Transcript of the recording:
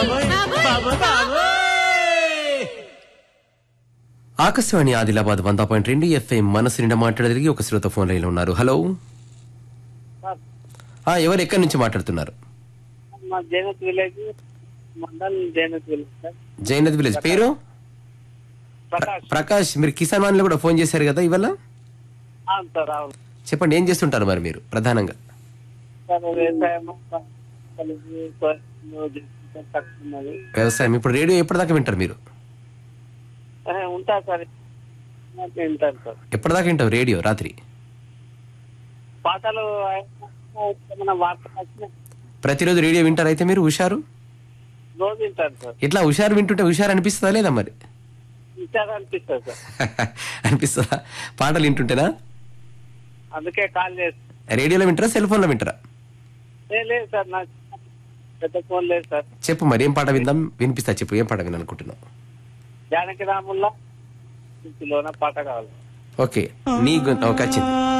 ఆకాశవాణి ఆదిలాబాద్ వంద పాయింట్ రెండు ఎఫ్ఎం మనసు నిండా మాట్లాడగలిగి ఒక శ్రోత ఫోన్ లైన్ లో ఉన్నారు హలో ఆ, ఎవరు ఎక్కడి నుంచి మాట్లాడుతున్నారు మా Jainath village mandal Jainath village sir Jainad village పేరు ప్రకాష్ ప్రకాష్ మీరు కిసాన్ వాణిలో కూడా ఫోన్ చేశారు కదా ఇవాళ అవును సార్ అవును చెప్పండి ఏం చేస్తుంటారు మరి మీరు ప్రధానంగా సార్ వ్యవసాయం కలిసి చేస్తుంటాం, తక్కున్నది వ్యవసాయం ఇప్పుడు రేడియో ఎప్పటిదాకా వింటారు మీరు ఆహా, ఉంటా సార్ నాకు వింటాను సార్ ఎప్పటిదాకా వింటారు రేడియో రాత్రి పాటలు ఏమైనా వార్తలు వచ్చినా ప్రతిరోజు రేడియో వింటారు అయితే మీరు హుషారు రోజు వింటాను సార్ ఇట్లా హుషారు వింటుంటే హుషారు అనిపిస్తుందా లేదా మరి వింటారు అనిపిస్తుంది సార్ అనిపిస్తుందా పాటలు వింటుంటేనా అందుకే కాల్ చేస్తాను రేడియోలో వింటారా సెల్ ఫోన్లో వింటారా ఏ, లేదు సార్ నాకు పెద్ద ఫోన్ లేదు సార్ చెప్పు మరి ఏం పాట విందాం వినిపిస్తా చెప్పు ఏం పాట వినాలనుకుంటున్నావు జానకి రాముల్లా లోన పాట కావాలి ఓకే నీ గు- ఒక వచ్చింది